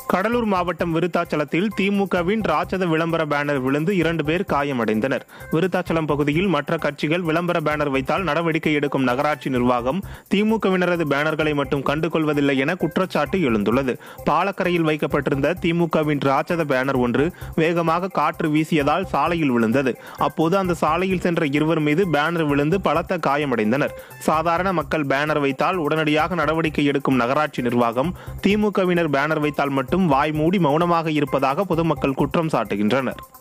கடலூர் மாவட்டம் விருத்தாச்சலத்தில் திமுகவின் ராட்சத விளம்பர பேனர் விழுந்து இரண்டு பேர் காயமடைந்தனர் விருத்தாச்சலம் பகுதியில் மற்ற கட்சிகள் விளம்பர பேனர் வைத்தால் நடவடிக்கை எடுக்கும் நகராட்சி நிர்வாகம் திமுகவினரது பேனர்களை மட்டும் கண்டுகொள்வதில்லை என குற்றச்சாட்டு எழுந்துள்ளது பாலக்கரையில் வைக்கப்பட்டிருந்த திமுகவின் ராட்சத பேனர் ஒன்று வேகமாக காற்று வீசியதால் சாலையில் விழுந்தது அப்போது அந்த சாலையில் சென்ற இருவர் மீது பேனர் விழுந்து பலத்த காயமடைந்தனர் சாதாரண மக்கள் பேனர் வைத்தால் உடனடியாக நடவடிக்கை எடுக்கும் நகராட்சி நிர்வாகம் திமுகவினர் பேனர் வைத்தால் மட்டும் வாய் மூடி மௌனமாக இருப்பதாக பொதுமக்கள் குற்றம் சாட்டுகின்றனர்